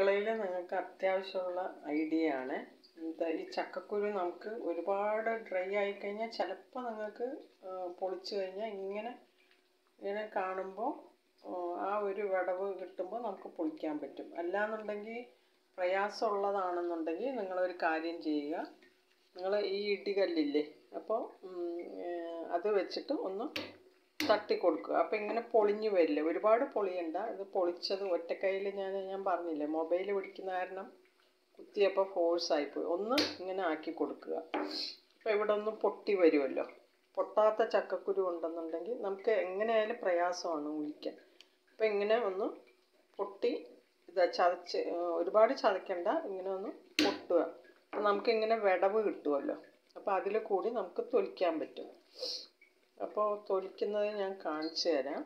അടുക്കളയിൽ നിങ്ങൾക്ക് അത്യാവശ്യമുള്ള ഐഡിയ ആണ് എന്താ ഈ ചക്കക്കുരു നമുക്ക് ഒരുപാട് ഡ്രൈ ആയി കഴിഞ്ഞാൽ ചിലപ്പോൾ നിങ്ങൾക്ക് പൊളിച്ച് കഴിഞ്ഞാൽ ഇങ്ങനെ ഇങ്ങനെ കാണുമ്പോൾ ആ ഒരു വിടവ് കിട്ടുമ്പോൾ നമുക്ക് പൊളിക്കാൻ പറ്റും അല്ലാന്നുണ്ടെങ്കിൽ പ്രയാസമുള്ളതാണെന്നുണ്ടെങ്കിൽ നിങ്ങളൊരു കാര്യം ചെയ്യുക നിങ്ങൾ ഈ ഇടികല്ലില്ലേ അപ്പോൾ അത് വെച്ചിട്ട് ഒന്ന് തട്ടി കൊടുക്കുക അപ്പോൾ ഇങ്ങനെ പൊളിഞ്ഞു വരില്ല ഒരുപാട് പൊളിയണ്ട ഇത് പൊളിച്ചത് ഒറ്റക്കൈയിൽ ഞാൻ ഞാൻ പറഞ്ഞില്ലേ മൊബൈൽ പിടിക്കുന്ന കാരണം കുത്തിയപ്പോൾ ഫോഴ്സായിപ്പോയി ഒന്ന് ഇങ്ങനെ ആക്കി കൊടുക്കുക അപ്പോൾ ഇവിടെ ഒന്ന് പൊട്ടി വരുമല്ലോ പൊട്ടാത്ത ചക്കക്കുരു ഉണ്ടെന്നുണ്ടെങ്കിൽ നമുക്ക് എങ്ങനെയായാലും പ്രയാസമാണ് ഉളിക്കാൻ അപ്പോൾ ഇങ്ങനെ ഒന്ന് പൊട്ടി ഇതാ ചതച്ച് ഒരുപാട് ചതയ്ക്കണ്ട ഇങ്ങനെ ഒന്ന് പൊട്ടുക അപ്പോൾ നമുക്കിങ്ങനെ വിടവ് കിട്ടുമല്ലോ അപ്പോൾ അതിൽ കൂടി നമുക്ക് തൊലിക്കാൻ പറ്റും അപ്പോൾ തൊലിക്കുന്നത് ഞാൻ കാണിച്ചു തരാം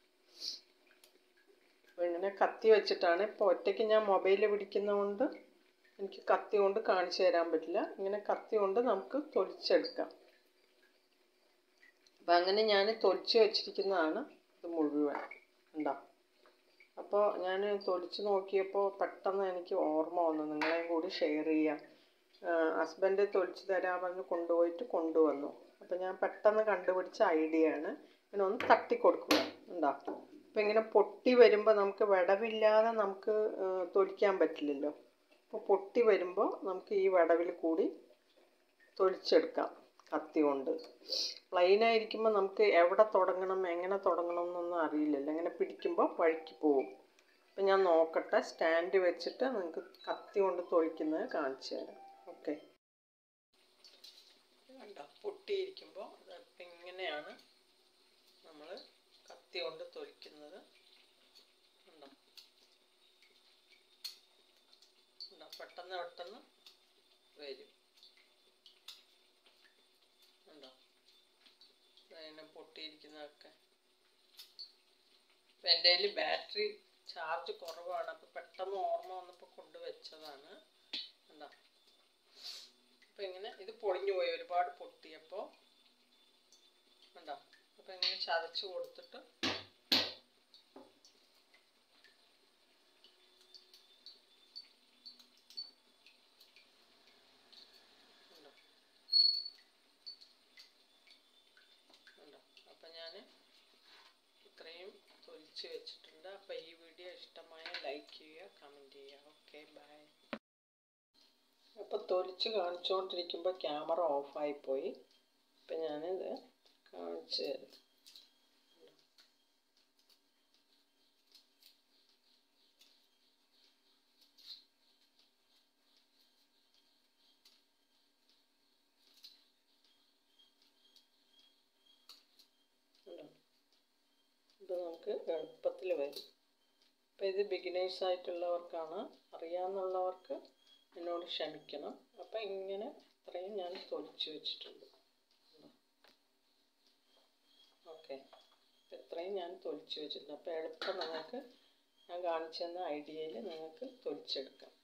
അപ്പോൾ ഇങ്ങനെ കത്തി വെച്ചിട്ടാണ് ഇപ്പോൾ ഒറ്റയ്ക്ക് ഞാൻ മൊബൈൽ പിടിക്കുന്നതുകൊണ്ട് എനിക്ക് കത്തി കൊണ്ട് കാണിച്ചു തരാൻ പറ്റില്ല ഇങ്ങനെ കത്തി കൊണ്ട് നമുക്ക് തൊലിച്ചെടുക്കാം അപ്പം അങ്ങനെ ഞാൻ തൊലിച്ച് വെച്ചിരിക്കുന്നതാണ് ഇത് മുഴുവൻ ഉണ്ടോ അപ്പോൾ ഞാൻ തൊലിച്ച് നോക്കിയപ്പോൾ പെട്ടെന്ന് എനിക്ക് ഓർമ്മ വന്നു നിങ്ങളെയും കൂടി ഷെയർ ചെയ്യാം ഹസ്ബൻഡ് തൊലിച്ച് തരാൻ പറഞ്ഞ് കൊണ്ടുപോയിട്ട് കൊണ്ടുവന്നു അപ്പോൾ ഞാൻ പെട്ടെന്ന് കണ്ടുപിടിച്ച ഐഡിയ ആണ് ഇങ്ങനെ ഒന്ന് തട്ടി കൊടുക്കുക ഉണ്ടോ അപ്പോൾ ഇങ്ങനെ പൊട്ടി വരുമ്പോൾ നമുക്ക് വിടവില്ലാതെ നമുക്ക് തൊലിക്കാൻ പറ്റില്ലല്ലോ അപ്പോൾ പൊട്ടി വരുമ്പോൾ നമുക്ക് ഈ വിടവിൽ കൂടി തൊലിച്ചെടുക്കാം കത്തി കൊണ്ട് പ്ലെയിനായിരിക്കുമ്പോൾ നമുക്ക് എവിടെ തുടങ്ങണം എങ്ങനെ തുടങ്ങണം എന്നൊന്നും അറിയില്ലല്ലോ അങ്ങനെ പിടിക്കുമ്പോൾ വഴുക്കി പോകും അപ്പം ഞാൻ നോക്കട്ടെ സ്റ്റാൻഡ് വെച്ചിട്ട് നിങ്ങൾക്ക് കത്തി കൊണ്ട് തൊളിക്കുന്നത് കാണിച്ചു തരാം ഓക്കെ കണ്ടോ പൊട്ടിയിരിക്കുമ്പോൾ ഇപ്പം ഇങ്ങനെയാണ് നമ്മൾ കത്തി കൊണ്ട് തൊലിക്കുന്നത് ഉണ്ടോ ഉണ്ടോ പെട്ടെന്ന് പെട്ടെന്ന് വരും ഉണ്ടോ അതിനെ പൊട്ടിയിരിക്കുന്നതൊക്കെ ഇപ്പം എൻ്റെ കയ്യിൽ ബാറ്ററി ചാർജ് കുറവാണ് അപ്പോൾ പെട്ടെന്ന് ഓർമ്മ വന്നപ്പോൾ കൊണ്ടുവച്ചതാണ് ഉണ്ടോ അപ്പം ഇങ്ങനെ ഇത് പൊളിഞ്ഞു പോയി ഒരുപാട് പൊട്ടിയപ്പോൾ ഉണ്ടോ അപ്പം ഇങ്ങനെ ചതച്ച് കൊടുത്തിട്ട് ഉണ്ടോ ഉണ്ടോ അപ്പം ഞാൻ ഇത്രയും തൊലിച്ച് വെച്ചിട്ടുണ്ട് അപ്പോൾ ഈ വീഡിയോ ഇഷ്ടമായ ലൈക്ക് ചെയ്യുക കമൻറ്റ് ചെയ്യുക ഓക്കെ ബൈ അപ്പോൾ തൊലിച്ച് കാണിച്ചുകൊണ്ടിരിക്കുമ്പോൾ ക്യാമറ ഓഫായിപ്പോയി അപ്പം ഞാനിത് കാണിച്ചു തരാം ഇത് നമുക്ക് എളുപ്പത്തിൽ വരും അപ്പോൾ ഇത് ബിഗിനേഴ്സ് ആയിട്ടുള്ളവർക്കാണ് അറിയാമെന്നുള്ളവർക്ക് എന്നോട് ക്ഷമിക്കണം അപ്പം ഇങ്ങനെ ഇത്രയും ഞാൻ തൊലിച്ച് വെച്ചിട്ടുണ്ട് ഓക്കെ ഇത്രയും ഞാൻ തൊലിച്ച് വെച്ചിട്ടുണ്ട് അപ്പോൾ എളുപ്പം നിങ്ങൾക്ക് ഞാൻ കാണിച്ചു തന്ന ഐഡിയയിൽ നിങ്ങൾക്ക് തൊലിച്ചെടുക്കാം